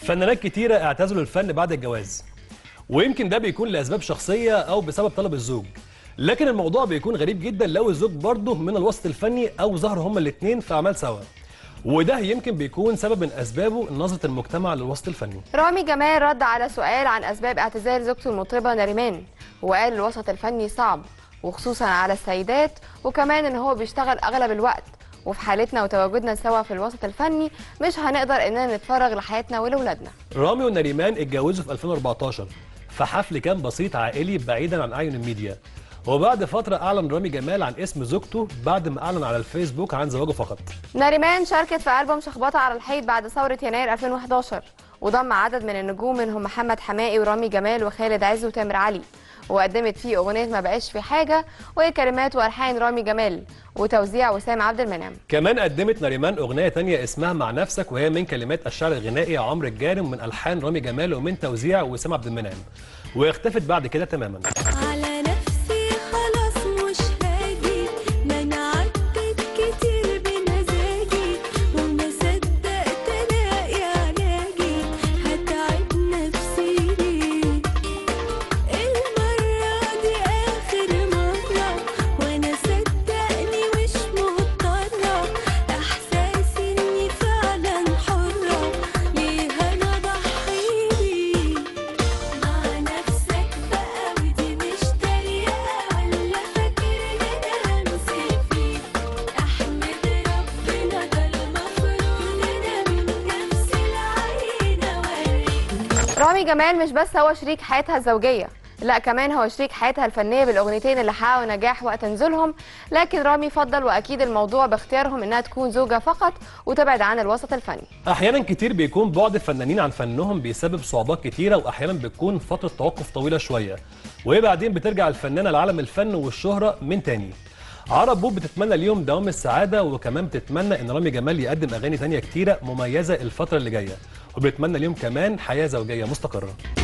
فنانات كتيرة اعتزلوا الفن بعد الجواز ويمكن ده بيكون لأسباب شخصية أو بسبب طلب الزوج لكن الموضوع بيكون غريب جدا لو الزوج برضه من الوسط الفني أو ظهروا هما الاتنين في أعمال سوا وده يمكن بيكون سبب من أسبابه نظرة المجتمع للوسط الفني رامي جمال رد على سؤال عن أسباب اعتزال زوجته المطربة نريمان وقال الوسط الفني صعب وخصوصا على السيدات وكمان إن هو بيشتغل أغلب الوقت وفي حالتنا وتواجدنا سوا في الوسط الفني مش هنقدر إننا نتفرغ لحياتنا ولولادنا رامي ونريمان اتجوزوا في 2014 في حفل كان بسيط عائلي بعيدا عن أعين الميديا وبعد فترة أعلن رامي جمال عن اسم زوجته بعد ما أعلن على الفيسبوك عن زواجه فقط ناريمان شاركت في ألبوم شخبطة على الحيط بعد ثورة يناير 2011 وضم عدد من النجوم منهم محمد حمائي ورامي جمال وخالد عز وتامر علي وقدمت فيه أغنية ما بقاش في حاجة وهي كلمات وألحان رامي جمال وتوزيع وسام عبد المنعم كمان قدمت نريمان أغنية تانية اسمها مع نفسك وهي من كلمات الشاعر الغنائي عمرو الجارم ومن ألحان رامي جمال ومن توزيع وسام عبد المنعم واختفت بعد كده تماما على نفسي خلاص مش هاجي ما انا عدت كتير بمزاجي وما صدقت الاقي علاجي هتعب نفسي ليه المرة دي آخر مرة وانا صدقني مش مضطرة احساسي اني فعلا حرة ليه انا ضحي بيه مع نفسك بقى ودي مش تريقة ولا فاكر ان انا همسك فيك احمد ربنا ده المفروض انا من نفس العين اوريك رامي جمال مش بس هو شريك حياتها الزوجية لا كمان هو شريك حياتها الفنية بالأغنيتين اللي حققوا نجاح وقت نزولهم لكن رامي فضل وأكيد الموضوع باختيارهم إنها تكون زوجة فقط وتبعد عن الوسط الفني احيانا كتير بيكون بعد الفنانين عن فنهم بيسبب صعوبات كتيره واحيانا بتكون فتره توقف طويله شويه وبعدين بترجع الفنانه لعالم الفن والشهره من تاني عرب بوب بتتمنى اليوم دوام السعاده وكمان بتتمنى ان رامي جمال يقدم اغاني تانية كتيره مميزه الفتره اللي جايه وبتتمنى اليوم كمان حياه زوجيه مستقره